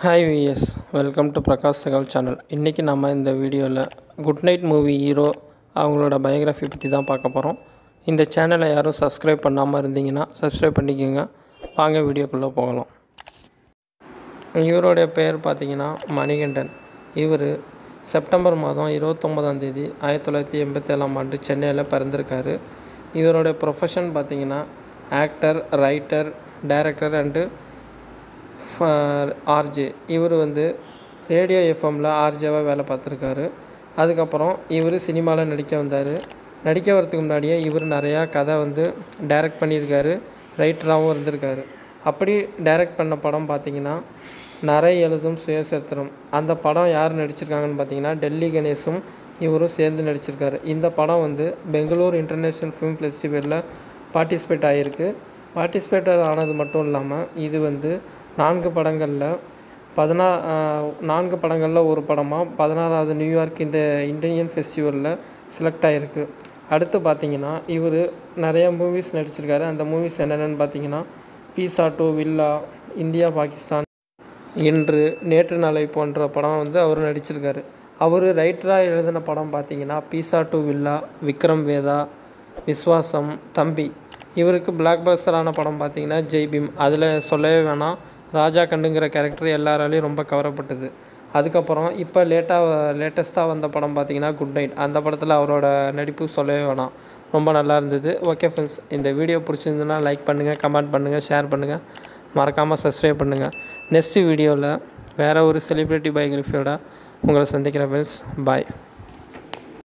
hi விஎஸ் welcome to Prakash தகவல் channel இன்றைக்கி நம்ம இந்த வீடியோவில் குட் நைட் மூவி ஹீரோ அவங்களோட பயோகிராஃபி பற்றி தான் பார்க்க போகிறோம் இந்த சேனலை யாரும் சப்ஸ்கிரைப் பண்ணாமல் இருந்தீங்கன்னா சப்ஸ்கிரைப் பண்ணிக்கோங்க வாங்க வீடியோக்குள்ளே போகலாம் இவருடைய பெயர் பார்த்தீங்கன்னா மணிகண்டன் இவர் செப்டம்பர் மாதம் இருபத்தொம்போதாம் தேதி ஆயிரத்தி தொள்ளாயிரத்தி எண்பத்தேழாம் ஆண்டு சென்னையில் பிறந்திருக்காரு இவருடைய ப்ரொஃபஷன் பார்த்தீங்கன்னா actor writer director and RJ இவர் வந்து ரேடியோ எஃப்எம்மில் ஆர்ஜேவாக வேலை பார்த்துருக்காரு அதுக்கப்புறம் இவர் சினிமாவில் நடிக்க வந்தார் நடிக்க வரதுக்கு முன்னாடியே இவர் நிறையா கதை வந்து டைரக்ட் பண்ணியிருக்காரு ரைட்டராகவும் இருந்திருக்காரு அப்படி டைரக்ட் பண்ண படம் பார்த்தீங்கன்னா நரை எழுதும் சுயசரித்திரம் அந்த படம் யார் நடிச்சிருக்காங்கன்னு பார்த்தீங்கன்னா டெல்லி கணேஷும் இவரும் சேர்ந்து நடிச்சிருக்காரு இந்த படம் வந்து பெங்களூர் இன்டர்நேஷ்னல் ஃபிலிம் ஃபெஸ்டிவலில் பார்ட்டிசிபேட் ஆகிருக்கு பார்ட்டிசிபேட்டர் ஆனது மட்டும் இல்லாமல் இது வந்து நான்கு படங்களில் பதினா நான்கு படங்களில் ஒரு படமாக பதினாறாவது நியூயார்க் இந்த இந்தியன் ஃபெஸ்டிவலில் செலக்ட் ஆகிருக்கு அடுத்து பார்த்தீங்கன்னா இவர் நிறைய மூவிஸ் நடிச்சிருக்காரு அந்த மூவிஸ் என்னென்னு பார்த்தீங்கன்னா pizza two villa India Pakistan Indru Netru நாளை போன்ற படம் வந்து அவர் நடிச்சிருக்காரு அவர் ரைட்டராக எழுதின படம் பார்த்தீங்கன்னா pizza two villa Vikram Vedha Viswasam Thambi இவருக்கு பிளாக் பஸ்டரான படம் பார்த்தீங்கன்னா ஜெய் பீம் அதில் சொல்லவே வேணாம் ராஜா கண்டுங்கிற கேரக்டர் எல்லாராலையும் ரொம்ப கவரப்பட்டது அதுக்கப்புறம் இப்போ லேட்டாக லேட்டஸ்ட்டாக வந்த படம் பார்த்தீங்கன்னா குட் நைட் அந்த படத்தில் அவரோட நடிப்பு சொல்லவே வேணாம் ரொம்ப நல்லா இருந்தது ஓகே ஃப்ரெண்ட்ஸ் இந்த வீடியோ பிடிச்சிருந்துன்னா லைக் பண்ணுங்கள் கமெண்ட் பண்ணுங்கள் ஷேர் பண்ணுங்கள் மறக்காமல் சப்ஸ்கிரைப் பண்ணுங்கள் நெக்ஸ்ட் வீடியோவில் வேறு ஒரு செலிப்ரிட்டி பயோகிராஃபியோட உங்களை சந்திக்கிறேன் ஃப்ரெண்ட்ஸ் பாய்